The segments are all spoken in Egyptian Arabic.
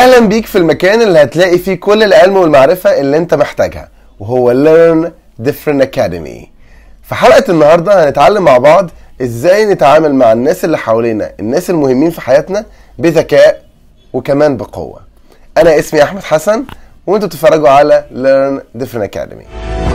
اهلا بيك في المكان اللي هتلاقي فيه كل العلم والمعرفة اللي انت محتاجها وهو Learn Different Academy في حلقة النهاردة هنتعلم مع بعض ازاي نتعامل مع الناس اللي حوالينا الناس المهمين في حياتنا بذكاء وكمان بقوة انا اسمي احمد حسن وانتوا بتتفرجوا على Learn Different Academy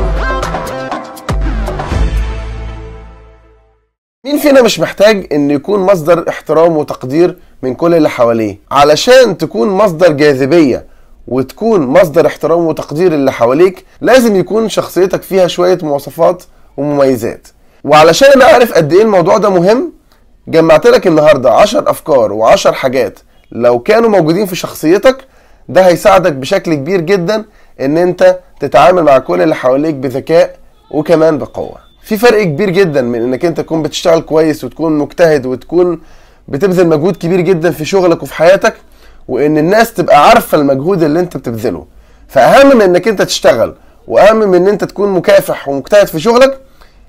مين فينا مش محتاج ان يكون مصدر احترام وتقدير من كل اللي حواليه علشان تكون مصدر جاذبية وتكون مصدر احترام وتقدير اللي حواليك لازم يكون شخصيتك فيها شوية مواصفات ومميزات وعلشان انا عارف قد ايه الموضوع ده مهم جمعت لك النهاردة عشر افكار وعشر حاجات لو كانوا موجودين في شخصيتك ده هيساعدك بشكل كبير جدا ان انت تتعامل مع كل اللي حواليك بذكاء وكمان بقوة في فرق كبير جدا من انك انت تكون بتشتغل كويس وتكون مجتهد وتكون بتبذل مجهود كبير جدا في شغلك وفي حياتك وان الناس تبقى عارفه المجهود اللي انت بتبذله فاهم من انك انت تشتغل واهم من ان انت تكون مكافح ومجتهد في شغلك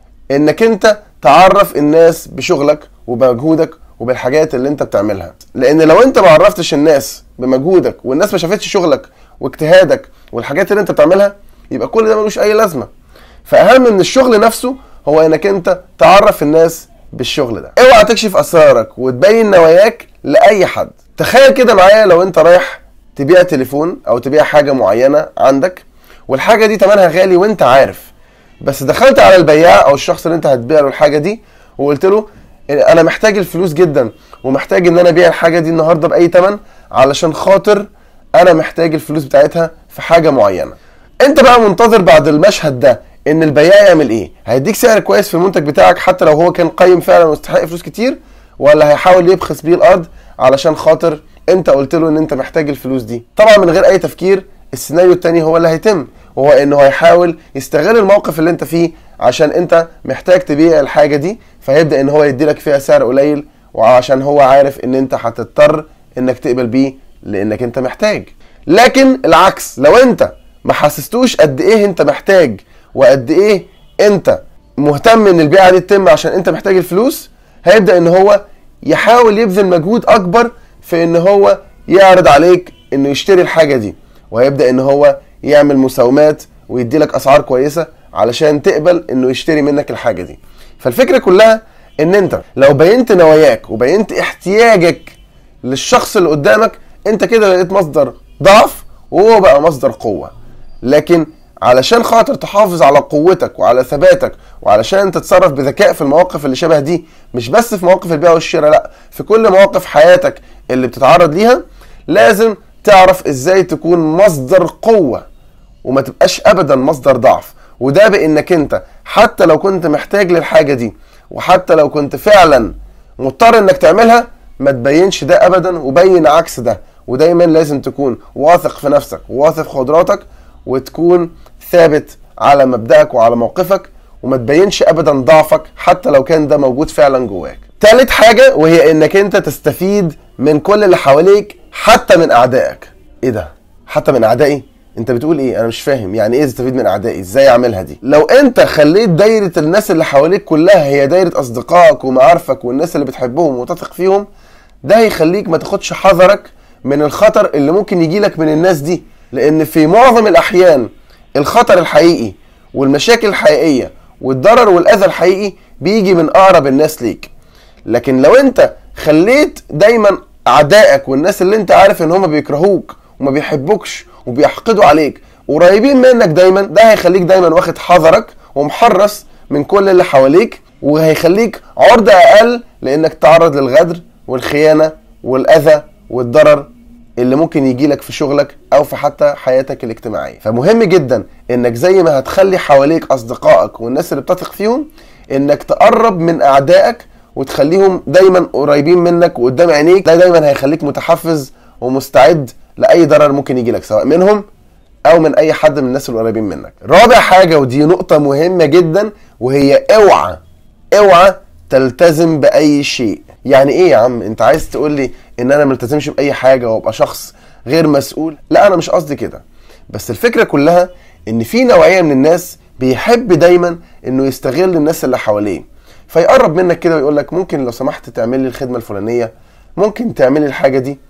انك انت تعرف الناس بشغلك وبمجهودك وبالحاجات اللي انت بتعملها لان لو انت ما عرفتش الناس بمجهودك والناس ما شافتش شغلك واجتهادك والحاجات اللي انت بتعملها يبقى كل ده ملوش اي لازمه فاهم من الشغل نفسه هو انك انت تعرف الناس بالشغل ده اوعى تكشف اسرارك وتبين نواياك لاي حد تخيل كده معايا لو انت رايح تبيع تليفون او تبيع حاجه معينه عندك والحاجه دي تمنها غالي وانت عارف بس دخلت على البياع او الشخص اللي انت هتبيع له الحاجه دي وقلت له انا محتاج الفلوس جدا ومحتاج ان انا ابيع الحاجه دي النهارده باي تمن علشان خاطر انا محتاج الفلوس بتاعتها في حاجه معينه انت بقى منتظر بعد المشهد ده ان البياع يعمل ايه هيديك سعر كويس في المنتج بتاعك حتى لو هو كان قيم فعلا ويستحق فلوس كتير ولا هيحاول يبخس بيه الارض علشان خاطر انت قلت له ان انت محتاج الفلوس دي طبعا من غير اي تفكير السيناريو التاني هو اللي هيتم وهو انه هيحاول يستغل الموقف اللي انت فيه عشان انت محتاج تبيع الحاجه دي فيبدا ان هو يديلك فيها سعر قليل وعشان هو عارف ان انت هتضطر انك تقبل بيه لانك انت محتاج لكن العكس لو انت ما حسستوش قد ايه انت محتاج وقد ايه انت مهتم ان البيعه دي تتم عشان انت محتاج الفلوس هيبدا ان هو يحاول يبذل مجهود اكبر في ان هو يعرض عليك انه يشتري الحاجه دي وهيبدا ان هو يعمل مساومات ويدي لك اسعار كويسه علشان تقبل انه يشتري منك الحاجه دي فالفكره كلها ان انت لو بينت نواياك وبينت احتياجك للشخص اللي قدامك انت كده لقيت مصدر ضعف وهو بقى مصدر قوه لكن علشان خاطر تحافظ على قوتك وعلى ثباتك وعلشان تتصرف بذكاء في المواقف اللي شبه دي مش بس في مواقف البيع والشراء لا في كل مواقف حياتك اللي بتتعرض ليها لازم تعرف ازاي تكون مصدر قوة وما تبقاش ابدا مصدر ضعف وده بانك انت حتى لو كنت محتاج للحاجة دي وحتى لو كنت فعلا مضطر انك تعملها ما تبينش ده ابدا وبين عكس ده ودايما لازم تكون واثق في نفسك وواثق في قدراتك وتكون ثابت على مبدأك وعلى موقفك وما تبينش ابدا ضعفك حتى لو كان ده موجود فعلا جواك تالت حاجة وهي انك انت تستفيد من كل اللي حواليك حتى من اعدائك ايه ده حتى من اعدائي انت بتقول ايه انا مش فاهم يعني ايه تستفيد من اعدائي ازاي اعملها دي لو انت خليت دايرة الناس اللي حواليك كلها هي دايرة اصدقائك ومعارفك والناس اللي بتحبهم وتثق فيهم ده هيخليك ما تاخدش حذرك من الخطر اللي ممكن يجيلك من الناس دي لان في معظم الاحيان الخطر الحقيقي والمشاكل الحقيقيه والضرر والاذى الحقيقي بيجي من اقرب الناس ليك لكن لو انت خليت دايما اعدائك والناس اللي انت عارف ان هم بيكرهوك وما بيحبوكش وبيحقدوا عليك قريبين منك دايما ده هيخليك دايما واخد حذرك ومحرص من كل اللي حواليك وهيخليك عرضة اقل لانك تعرض للغدر والخيانه والاذى والضرر اللي ممكن يجي لك في شغلك او في حتى حياتك الاجتماعيه فمهم جدا انك زي ما هتخلي حواليك اصدقائك والناس اللي بتثق فيهم انك تقرب من اعدائك وتخليهم دايما قريبين منك وقدام عينيك ده دايما هيخليك متحفز ومستعد لاي ضرر ممكن يجي لك سواء منهم او من اي حد من الناس اللي قريبين منك رابع حاجه ودي نقطه مهمه جدا وهي اوعى اوعى تلتزم باي شيء يعني ايه يا عم انت عايز تقول لي ان انا ملتزمش باي حاجه وابقى شخص غير مسؤول لا انا مش قصدي كده بس الفكره كلها ان في نوعيه من الناس بيحب دايما انه يستغل الناس اللي حواليه فيقرب منك كده ويقول لك ممكن لو سمحت تعمل لي الخدمه الفلانيه ممكن تعمل لي الحاجه دي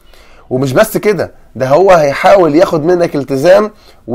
ومش بس كده ده هو هيحاول ياخد منك التزام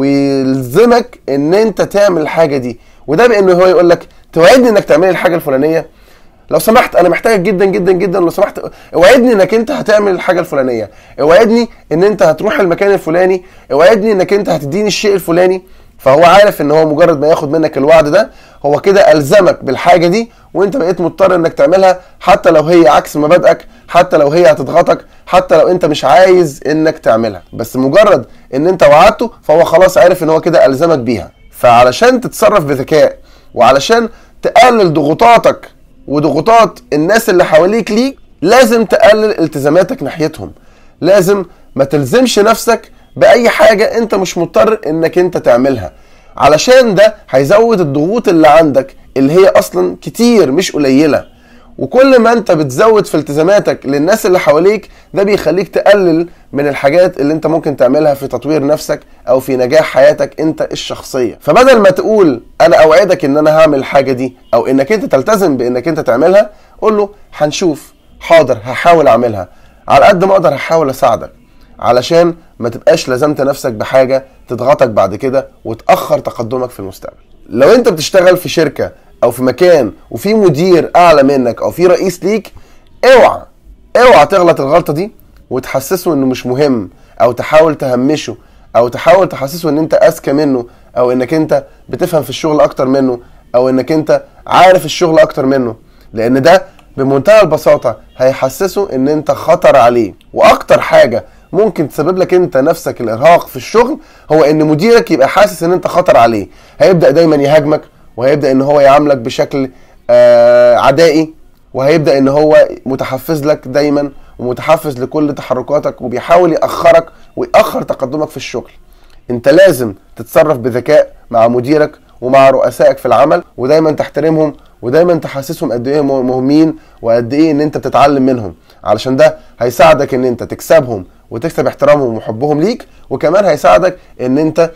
ويلزمك ان انت تعمل الحاجه دي وده بانه هو يقول لك توعدني انك تعمل الحاجه الفلانيه لو سمحت انا محتاجك جدا جدا جدا لو سمحت اوعدني انك انت هتعمل الحاجه الفلانيه اوعدني ان انت هتروح المكان الفلاني اوعدني انك انت هتديني الشيء الفلاني فهو عارف ان هو مجرد ما ياخد منك الوعد ده هو كده الزمك بالحاجه دي وانت بقيت مضطر انك تعملها حتى لو هي عكس مبادئك حتى لو هي هتضغطك حتى لو انت مش عايز انك تعملها بس مجرد ان انت وعدته فهو خلاص عارف ان هو كده الزمك بيها فعلشان تتصرف بذكاء وعلشان تقلل ضغوطاتك وضغوطات الناس اللي حواليك ليك لازم تقلل التزاماتك ناحيتهم لازم ما تلزمش نفسك باي حاجه انت مش مضطر انك انت تعملها علشان ده هيزود الضغوط اللي عندك اللي هي اصلا كتير مش قليله وكل ما انت بتزود في التزاماتك للناس اللي حواليك ده بيخليك تقلل من الحاجات اللي انت ممكن تعملها في تطوير نفسك او في نجاح حياتك انت الشخصيه فبدل ما تقول انا اوعدك ان انا هعمل الحاجه دي او انك انت تلتزم بانك انت تعملها قول له هنشوف حاضر هحاول اعملها على قد ما اقدر هحاول اساعدك علشان ما تبقاش لزمت نفسك بحاجه تضغطك بعد كده وتاخر تقدمك في المستقبل لو انت بتشتغل في شركه او في مكان وفي مدير اعلى منك او في رئيس ليك اوعى اوعى تغلط الغلطه دي وتحسسه انه مش مهم او تحاول تهمشه او تحاول تحسسه ان انت اذكى منه او انك انت بتفهم في الشغل اكتر منه او انك انت عارف الشغل اكتر منه لان ده بمنتهى البساطه هيحسسه ان انت خطر عليه واكتر حاجه ممكن تسبب لك انت نفسك الارهاق في الشغل هو ان مديرك يبقى حاسس ان انت خطر عليه هيبدا دايما يهاجمك وهيبدا ان هو يعاملك بشكل آه عدائي وهيبدا ان هو متحفز لك دايما ومتحفز لكل تحركاتك وبيحاول ياخرك ويأخر تقدمك في الشغل انت لازم تتصرف بذكاء مع مديرك ومع رؤسائك في العمل ودايما تحترمهم ودايما تحسسهم قد ايه مهمين وقد ايه ان انت بتتعلم منهم علشان ده هيساعدك ان انت تكسبهم وتكسب احترامهم وحبهم ليك وكمان هيساعدك ان انت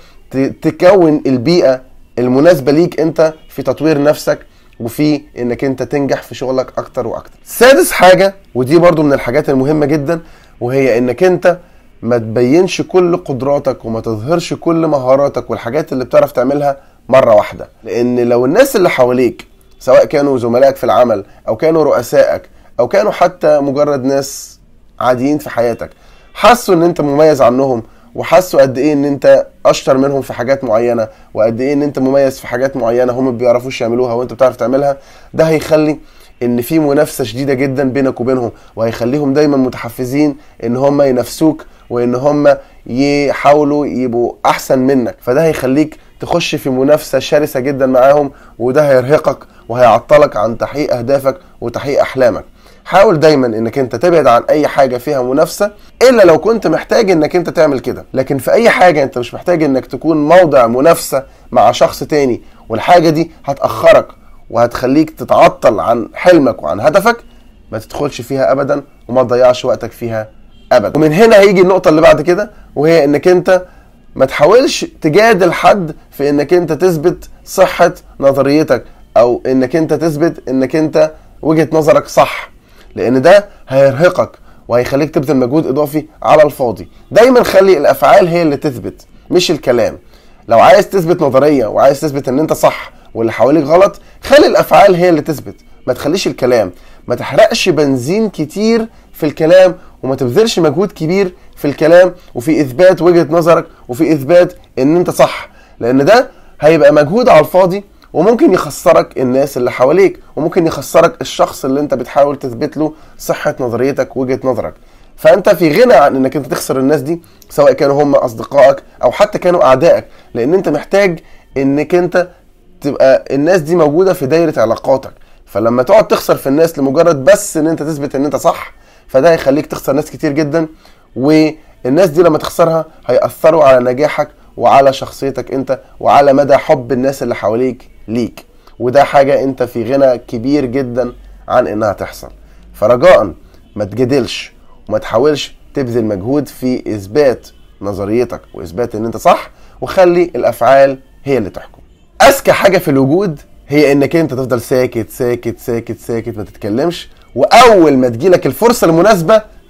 تكون البيئه المناسبه ليك انت في تطوير نفسك وفي انك انت تنجح في شغلك اكتر واكتر سادس حاجه ودي برضو من الحاجات المهمه جدا وهي انك انت ما تبينش كل قدراتك وما تظهرش كل مهاراتك والحاجات اللي بتعرف تعملها مره واحده لان لو الناس اللي حواليك سواء كانوا زملائك في العمل او كانوا رؤسائك او كانوا حتى مجرد ناس عاديين في حياتك حسوا ان انت مميز عنهم وحسوا قد ايه ان انت اشطر منهم في حاجات معينه وقد ايه ان انت مميز في حاجات معينه هم ما بيعرفوش يعملوها وانت بتعرف تعملها ده هيخلي ان في منافسه شديده جدا بينك وبينهم وهيخليهم دايما متحفزين ان هم ينافسوك وان هم يحاولوا يبقوا احسن منك فده هيخليك تخش في منافسه شرسه جدا معاهم وده هيرهقك وهيعطلك عن تحقيق اهدافك وتحقيق احلامك حاول دايما انك انت تبعد عن اي حاجه فيها منافسه الا لو كنت محتاج انك انت تعمل كده لكن في اي حاجه انت مش محتاج انك تكون موضع منافسه مع شخص تاني والحاجه دي هتاخرك وهتخليك تتعطل عن حلمك وعن هدفك ما تدخلش فيها ابدا وما تضيعش وقتك فيها ابدا ومن هنا هيجي النقطه اللي بعد كده وهي انك انت ما تحاولش تجادل حد في انك انت تثبت صحه نظريتك او انك انت تثبت انك انت وجهه نظرك صح لان ده هيرهقك وهيخليك تبذل مجهود اضافي على الفاضي دايما خلي الافعال هي اللي تثبت مش الكلام لو عايز تثبت نظريه وعايز تثبت ان انت صح واللي حواليك غلط خلي الافعال هي اللي تثبت ما تخليش الكلام ما تحرقش بنزين كتير في الكلام وما تبذلش مجهود كبير في الكلام وفي اثبات وجهه نظرك وفي اثبات ان انت صح لان ده هيبقى مجهود على الفاضي وممكن يخسرك الناس اللي حواليك وممكن يخسرك الشخص اللي انت بتحاول تثبت له صحة نظريتك وجهة نظرك فانت في غنى عن انك انت تخسر الناس دي سواء كانوا هم اصدقائك او حتى كانوا اعدائك لان انت محتاج انك انت تبقى الناس دي موجودة في دايرة علاقاتك فلما تقعد تخسر في الناس لمجرد بس ان انت تثبت ان انت صح فده هيخليك تخسر ناس كتير جدا والناس دي لما تخسرها هيأثروا على نجاحك وعلى شخصيتك انت وعلى مدى حب الناس اللي حواليك ليك وده حاجة انت في غنى كبير جدا عن انها تحصل فرجاء ما تجادلش وما تحاولش تبذل مجهود في اثبات نظريتك واثبات ان انت صح وخلي الافعال هي اللي تحكم اذكى حاجة في الوجود هي انك انت تفضل ساكت ساكت ساكت ساكت ما تتكلمش واول ما تجيلك الفرصة المناسبة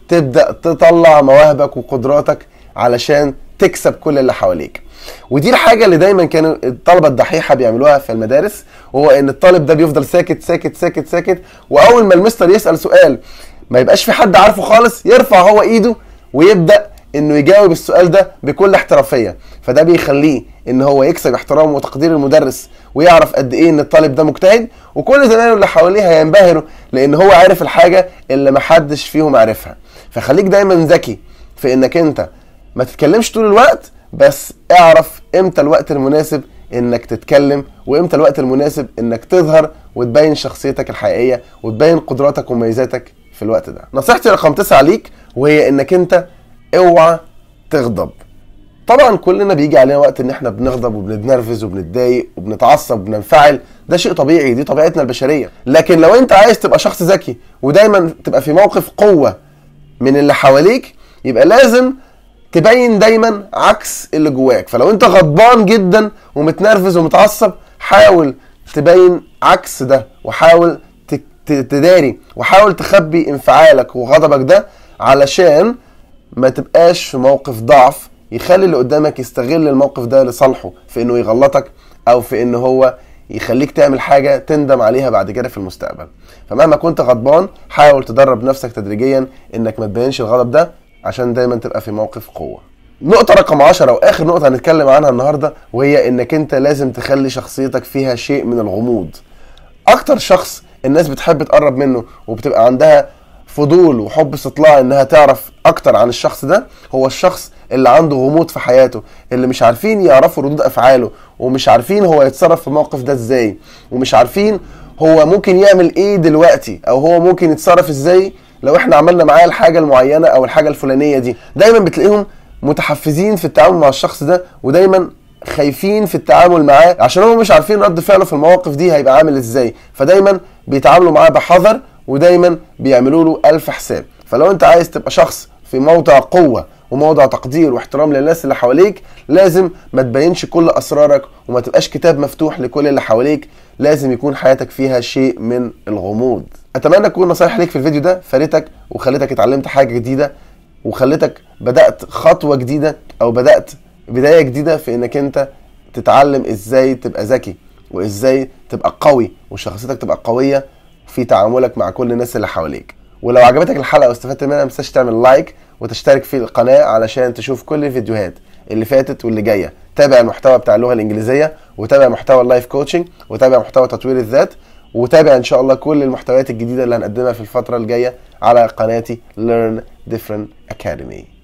تبدا تطلع مواهبك وقدراتك علشان تكسب كل اللي حواليك ودي الحاجه اللي دايما كانوا الطلبه الدحيحه بيعملوها في المدارس وهو ان الطالب ده بيفضل ساكت ساكت ساكت ساكت واول ما المستر يسال سؤال ما يبقاش في حد عارفه خالص يرفع هو ايده ويبدا انه يجاوب السؤال ده بكل احترافيه فده بيخليه ان هو يكسب احترام وتقدير المدرس ويعرف قد ايه ان الطالب ده مجتهد وكل زمايله اللي حواليه هينبهروا لان هو عارف الحاجه اللي محدش فيهم عارفها فخليك دايما ذكي في انك انت ما تتكلمش طول الوقت بس اعرف امتى الوقت المناسب انك تتكلم وامتى الوقت المناسب انك تظهر وتبين شخصيتك الحقيقيه وتبين قدراتك ومميزاتك في الوقت ده نصيحتي رقم تسعة ليك وهي انك انت اوعى تغضب طبعا كلنا بيجي علينا وقت ان احنا بنغضب وبنتنرفز وبنتضايق وبنتعصب وبننفعل ده شيء طبيعي دي طبيعتنا البشريه لكن لو انت عايز تبقى شخص ذكي ودايما تبقى في موقف قوه من اللي حواليك يبقى لازم تبين دايما عكس اللي جواك فلو انت غضبان جدا ومتنرفز ومتعصب حاول تبين عكس ده وحاول ت- ت- تداري وحاول تخبي انفعالك وغضبك ده علشان ما تبقاش في موقف ضعف يخلي اللي قدامك يستغل الموقف ده لصالحه في انه يغلطك او في ان هو يخليك تعمل حاجة تندم عليها بعد كده في المستقبل فمهما كنت غضبان حاول تدرب نفسك تدريجيا انك ما تبينش الغضب ده عشان دايما تبقى في موقف قوة نقطة رقم 10 واخر نقطة هنتكلم عنها النهاردة وهي انك انت لازم تخلي شخصيتك فيها شيء من الغموض اكتر شخص الناس بتحب تقرب منه وبتبقى عندها فضول وحب استطلاع انها تعرف اكتر عن الشخص ده هو الشخص اللي عنده غموض في حياته اللي مش عارفين يعرفوا ردود افعاله ومش عارفين هو يتصرف في الموقف ده ازاي ومش عارفين هو ممكن يعمل ايه دلوقتي او هو ممكن يتصرف ازاي لو احنا عملنا معاه الحاجه المعينه او الحاجه الفلانيه دي دايما بتلاقيهم متحفزين في التعامل مع الشخص ده ودايما خايفين في التعامل معاه عشان هم مش عارفين رد فعله في المواقف دي هيبقى عامل ازاي فدايما بيتعاملوا معاه بحذر ودايما بيعملوا له ألف حساب فلو انت عايز تبقى شخص في موضع قوة وموضع تقدير واحترام للناس اللي حواليك لازم ما تبينش كل أسرارك وما تبقاش كتاب مفتوح لكل اللي حواليك لازم يكون حياتك فيها شيء من الغموض أتمنى تكون نصايح ليك في الفيديو ده فادتك وخلتك اتعلمت حاجة جديدة وخلتك بدأت خطوة جديدة أو بدأت بداية جديدة في إنك أنت تتعلم إزاي تبقى ذكي وإزاي تبقى قوي وشخصيتك تبقى قوية في تعاملك مع كل الناس اللي حواليك ولو عجبتك الحلقه واستفدت منها ما تنساش تعمل لايك وتشترك في القناه علشان تشوف كل الفيديوهات اللي فاتت واللي جايه تابع المحتوى بتاع اللغه الانجليزيه وتابع محتوى اللايف كوتشنج وتابع محتوى تطوير الذات وتابع ان شاء الله كل المحتويات الجديده اللي هنقدمها في الفتره الجايه على قناتي Learn Different Academy